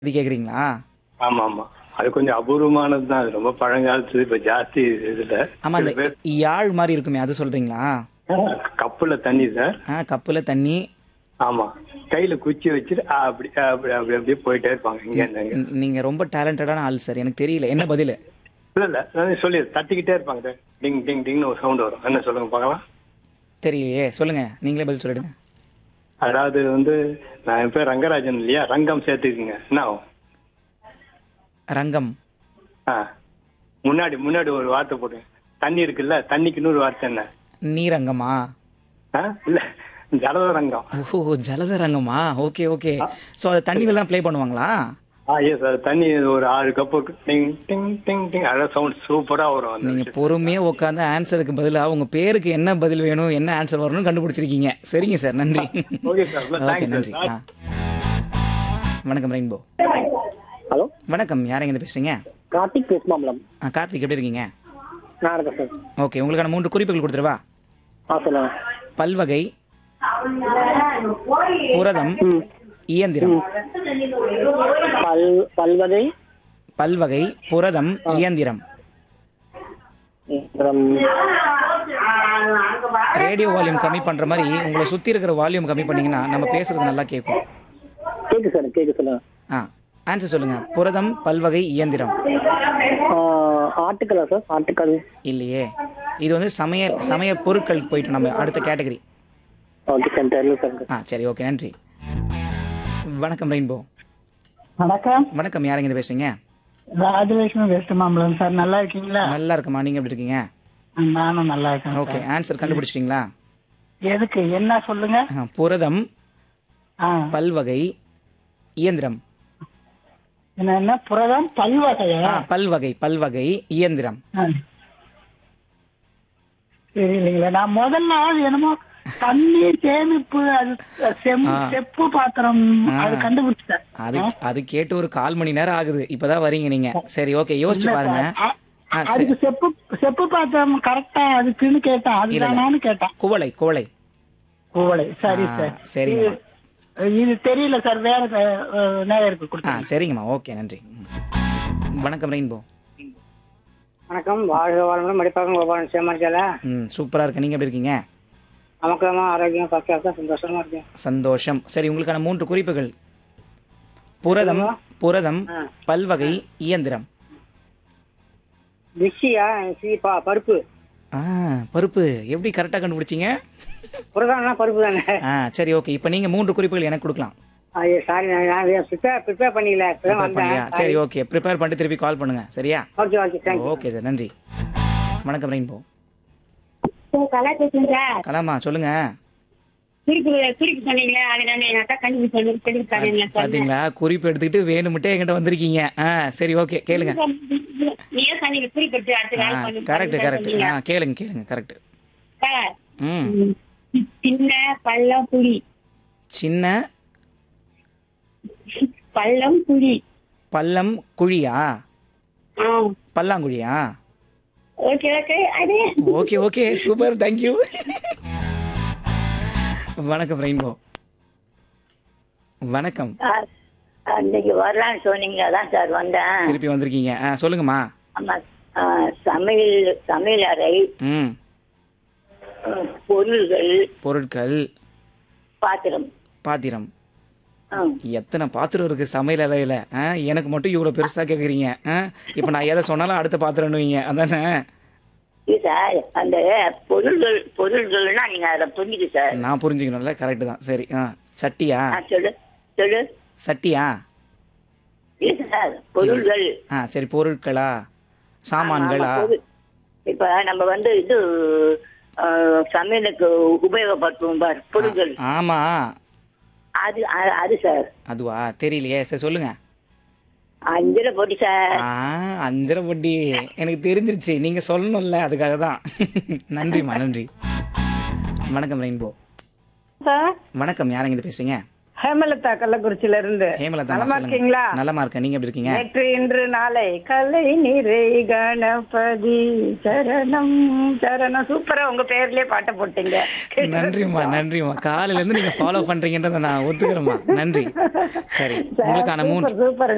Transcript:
இது கேக்குறீங்களா ஆமா ஆமா அது கொஞ்சம் அபூர்வமானது தான் அது ரொம்ப பழங்காலத்து இப்ப ஜாஸ்தி இதுல ஆமா சில அந்த பேர் யாழ் மாதிரி இருக்குமே அது சொல்றீங்களா கப்புல தண்ணி சார் ஆ கப்புல தண்ணி ஆமா கையில குச்சி வச்சுட்டு ஆ, அப்படி ஆ, அப்படி அப்படி அப்படியே போயிட்டே இருப்பாங்க இங்க இருந்து அங்க. ந- நீங்க ரொம்ப டேலண்டடான ஆள் சார் எனக்கு தெரியல என்ன பதில் இல்ல இல்ல நான் சொல்லி தட்டிக்கிட்டே இருப்பாங்க சார் டிங் டிங் டிங்னு ஒரு சவுண்ட் வரும் என்ன சொல்லுங்க பார்க்கலாம் தெரியலையே சொல்லுங்க நீங்களே பதில் சொல்லிடுங்க அதாவது வந்து நான் என் பேர் ரங்கராஜன் இல்லையா ரங்கம் சேர்த்துக்குங்க என்ன ஆகும் ரங்கம் ஆ முன்னாடி முன்னாடி ஒரு வார்த்தை போடுங்க தண்ணி இருக்குல்ல தண்ணிக்கு இன்னொரு வார்த்தை என்ன நீரங்கமா ஆ இல்ல ஜலத ரங்கம் ஓஹோ ஜலத ரங்கமா ஓகே ஓகே ஸோ அது தண்ணிகள் தான் ப்ளே பண்ணுவாங்களா ஆ எஸ் சார் தண்ணி ஒரு ஆறு கப்பு டிங் டிங் டிங் டிங் அழகாக சவுண்ட் சூப்பரா வரும் அந்த நீங்க பொறுமையா உட்காந்து ஆன்சருக்கு பதிலா உங்க பேருக்கு என்ன பதில் வேணும் என்ன ஆன்சர் வரணும்னு கண்டுபிடிச்சிருக்கீங்க சரிங்க சார் நன்றி ஓகே சார் ஓகே தேங்க்ஸ் நன்றி சார் ஆ. வணக்கம் ரெயின்போ ஹலோ வணக்கம் யாரைங்க இருந்து பேசுறீங்க கார்த்திக் பேசுமாம்லம் ஆ கார்த்திக் எப்படி இருக்கீங்க நான் இருக்கேன் சார் ஓகே உங்களுக்கான மூன்று குறிப்புகள் கொடுத்துருவா ஆ சொல்லுங்க பல்வகை புரதம் இயந்திரம் பல் பல்வகை பல்வகை புரதம் இயந்திரம் அப்புறம் ரேடியோ வால்யூம் கம்மி பண்ற மாதிரி உங்களை சுத்தி இருக்கிற வால்யூம் கம்மி பண்ணீங்கன்னா நம்ம பேசுறது நல்லா கேட்கும் கேக்கு சார் கேக்கு சொல்லுங்க ஆ ஆன்சர் சொல்லுங்க புரதம் பல்வகை இயந்திரம் ஆ, ஆட்டுக்கலா சார் ஆட்டுக்கல் இல்லையே இது வந்து சமய சமய பொருட்களுக்கு போயிட்டு நம்ம அடுத்த கேட்டகரி ஓகே சார் தெரியல சார் ஆ சரி ஓகே நன்றி வணக்கம் ரெயின்போ வணக்கம் வணக்கம் யாருங்க இருந்து பேசுறீங்க ராஜலட்சுமி வெஸ்ட் மாம்பலம் சார் நல்லா இருக்கீங்களா நல்லா இருக்குமா நீங்க எப்படி இருக்கீங்க நானும் நல்லா இருக்கேன் ஓகே ஆன்சர் கண்டுபிடிச்சிட்டீங்களா எதுக்கு என்ன சொல்லுங்க ஆ, புரதம் ஆ, பல்வகை இயந்திரம் என்ன என்ன புரதம் பல்வகையா ஆ, பல்வகை பல்வகை இயந்திரம் ஆ. தெரியலைங்களா நான் முதல்ல அது என்னமோ தண்ணீர் சேமிப்பு அது செம் ஆ. செப்பு பாத்திரம் ஆ. அது கண்டுபிடிச்சேன் அது அது கேட்டு ஒரு கால் மணி நேரம் ஆகுது இப்பதான் வரீங்க நீங்க சரி ஓகே யோசிச்சு பாருங்க அ- ஆ, சரி. அதுக்கு செப்பு செப்பு பாத்திரம் கரெக்டா அதுக்குன்னு கேட்டேன் அதுதானான்னு கேட்டேன் குவளை குவளை கோவலை சரி ஆ, சார் சரிங்க. இது- இது தெரியல சார் வேற அஹ், நேயருக்கு ஆ கொடுத்தேன் சரிங்கம்மா ஓகே நன்றி ம். வணக்கம் ரெயின்போ வணக்கம் வாழ்க வாழ்முறை மடிப்பாக்கம் கோபாலன் சேமா இருக்கல ம் சூப்பரா இருக்கு நீங்க எப்படி இருக்கீங்க நமக்கெல்லாம் ஆரோக்கியம் பக்காக்க சந்தோஷமா இருக்கேன் சந்தோஷம் சரி உங்களுக்கான மூன்று குறிப்புகள் புரதம் புரதம் ஆ. பல்வகை இயந்திரம் மிக்சியா சி பா பருப்பு ஆ பருப்பு எப்படி கரெக்டா கண்டுபிடிச்சீங்க புரதானா பருப்பு தானே ஆ சரி ஓகே இப்போ நீங்க மூன்று குறிப்புகள் எனக்கு கொடுக்கலாம் ஐயோ சாரி நான் ப்ரிப்பேர் ப்ரிப்பேர் பண்ணிக்கல இப்பதான் Prepare வந்தேன் பண்ணலையா சரி ஓகே ப்ரிப்பேர் பண்ணிட்டு திருப்பி கால் பண்ணுங்க சரியா okay okay thank you okay sir நன்றி வணக்கம் ரெயின்போ கலா பேசுறேன் சார் கலாமா சொல்லுங்க குறிப்பு குறிப்பு சொன்னீங்களே அது நான் எங்க அக்கா கண்டுபிடிச்சு சொல்லிருக்காங்க பாத்தீங்களா குறிப்பு எடுத்துக்கிட்டு வேணும்ட்டே என்கிட்ட வந்திருக்கீங்க ஆ சரி ஓகே கேளுங்க நீங்க சொன்னீங்க குறிப்பு எடுத்து அடுத்த ஆ நாள் பண்ணு- கரெக்ட் பண்ணு கரெக்ட் சொன்னீங்க. ஆ கேளுங்க கேளுங்க கரெக்ட் சார், ம் ம், சின்ன பள்ளம் புலி சின்ன பள்ளம் புலி பள்ளம் குழியா ஆ பல்லாங்குழியா ஓகே ஓகே அது ஓகே ஓகே சூப்பர் தேங்க்யூ வணக்கம் ரெயின்போ வணக்கம் அன்னைக்கு வரலான்னு சொன்னீங்க அதான் சார் வந்தேன் திருப்பி வந்திருக்கீங்க ஆ சொல்லுங்கம்மா ஆமா ஆ, சமையல் சமையல் அறை ம் ம், பொருள்கள் பொருட்கள் பாத்திரம் பாத்திரம் ம், எத்தனை பாத்திரம் இருக்கு சமையல் அறையில ஆ, எனக்கு மட்டும் இவ்வளவு பெருசா கேக்குறீங்க ஆ, இப்ப நான் எதை சொன்னாலும் அடுத்த பாத்திரம்னுவீங்க அதானே இது சார் அந்த பொருள்கள் பொருள்கள்னா நீங்க அதை புரிஞ்சுக்க சார் நான் புரிஞ்சுக்கணும்ல கரெக்ட் தான் சரி ஆ சட்டியா ஆ, சொல்லு சொல்லு சட்டியா இது சார் பொருள்கள் ஆ சரி பொருட்களா சாமான்களா ஆமா, பொருள். இப்ப நம்ம வந்து இது ஆ, சமையலுக்கு உபயோகப்படுத்துவோம் பார் பொருள்கள் ஆமா அது அ- அது சார் அதுவா தெரியலையே சரி சொல்லுங்க அஞ்சுல போட்டி சார் ஆ அஞ்சரை வட்டி எனக்கு தெரிஞ்சிருச்சு நீங்க சொல்லணும்ல அதுக்காக தான் நன்றிம்மா நன்றி வணக்கம் ரெயின்போ சார் வணக்கம் யாருங்க இது பேசுறீங்க ஹேமலதா கள்ளக்குறிச்சியில இருந்து ஹேமலதா நலமா சொல்லுங்க இருக்கீங்களா நலமா இருக்கேன் நீங்க எப்படி இருக்கீங்க நேற்று இன்று நாளை கலை நிறை கணபதி சரணம் சரணம் சூப்பரா உங்க பேர்லயே பாட்டை போட்டீங்க நன்றிம்மா நன்றிம்மா காலையில இருந்து நீங்க ஃபாலோ பண்றீங்கன்றத நான் ஒத்துக்கிறேம்மா நன்றி சரி உங்களுக்கான மூன்று சூப்பர்